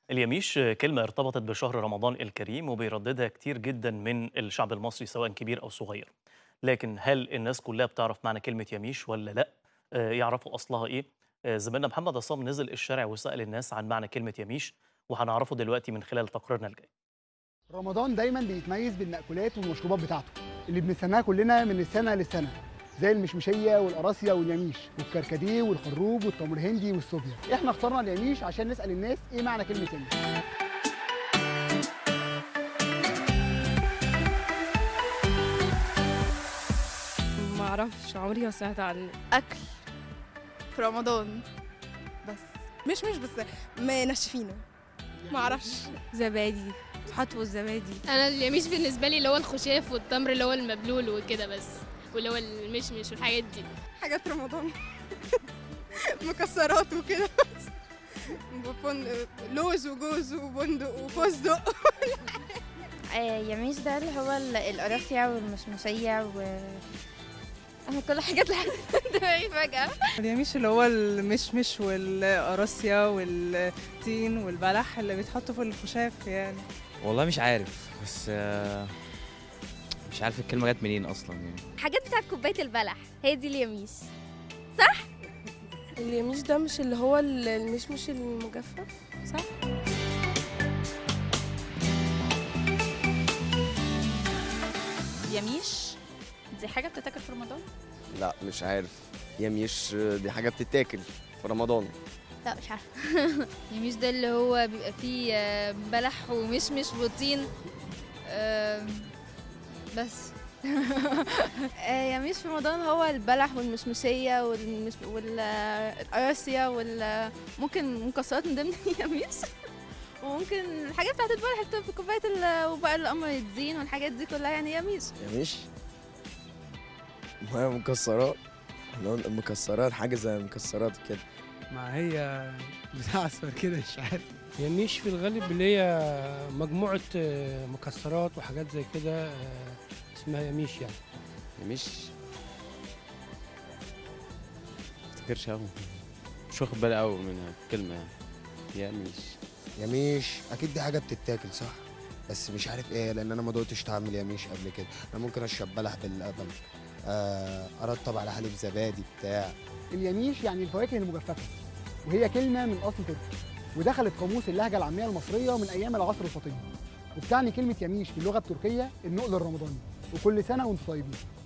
اليميش كلمة ارتبطت بشهر رمضان الكريم وبيرددها كتير جدا من الشعب المصري سواء كبير أو صغير لكن هل الناس كلها بتعرف معنى كلمة يميش ولا لأ؟ آه، يعرفوا أصلها إيه؟ آه، زميلنا محمد عصام نزل الشارع وسأل الناس عن معنى كلمة يميش وهنعرفه دلوقتي من خلال تقريرنا الجاي رمضان دايما بيتميز بالمأكولات والمشروبات بتاعته اللي بنستناها كلنا من السنة للسنة زي المشمشية والقراصية واليميش والكركديه والخروب والتمر هندي والصوبيا احنا اخترنا اليميش عشان نسأل الناس ايه معنى كلمة يميش ما اعرفش عمري ما سمعت عنه اكل في رمضان بس مش مش بس منشفينه ما اعرفش زبادي حطوا الزبادي انا اليميش بالنسبه لي اللي هو الخشاف والتمر اللي هو المبلول وكده بس واللي هو المشمش والحاجات دي حاجات رمضان مكسرات وكده بفندق لوز وجوز وبندق وفستق آه، يميش ده اللي هو ال- القرافية والمشمشية و أنا كل حاجات لحد دماغي فجأة اليميش اللي هو المشمش والقراصية والتين والبلح اللي بيتحطوا في الخشاف يعني والله مش عارف بس آه، مش عارف الكلمة جت منين أصلا يعني حاجات بتاعت كوباية البلح هي دي اليميش اليميش ده مش اللي هو ال- المشمش المجفف صح يميش دي حاجة بتتاكل في رمضان؟ لا مش عارف يميش دي حاجة بتتاكل في رمضان لا مش عارفة يميش ده اللي هو بيبقى فيه آه، بلح ومشمش وطين آه، بس يميش في رمضان هو البلح والمشمشية والمش... والقراصية وممكن مكسرات من ضمن يميش وممكن الحاجات بتاعت البلح اللي بتبقى في كوباية ال- وبقى القمر الزين والحاجات دي كلها يعني يميش يميش ما هي مكسرات احنا قلنا مكسرات حاجة زي المكسرات كده ما هي بتاع اصفر كده مش عارف يميش في الغالب اللي هي مجموعة آه، مكسرات وحاجات زي كده آه، اسمها يميش يعني مش مفتكرش أوي مش واخد بالي أوي من الكلمة يعني يا مش يميش اكيد دي حاجه بتتاكل صح بس مش عارف ايه لان انا ما دقتش طعم اليميش قبل كده انا ممكن اشرب بلح باللبن آه ارطب على حليب زبادي بتاع اليميش يعني الفواكه المجففة وهي كلمة من أصل تركي ودخلت قاموس اللهجة العامية المصرية من أيام العصر الفاطمي وبتعني كلمة يميش باللغة التركية النقل الرمضاني وكل سنة وانتم طيبين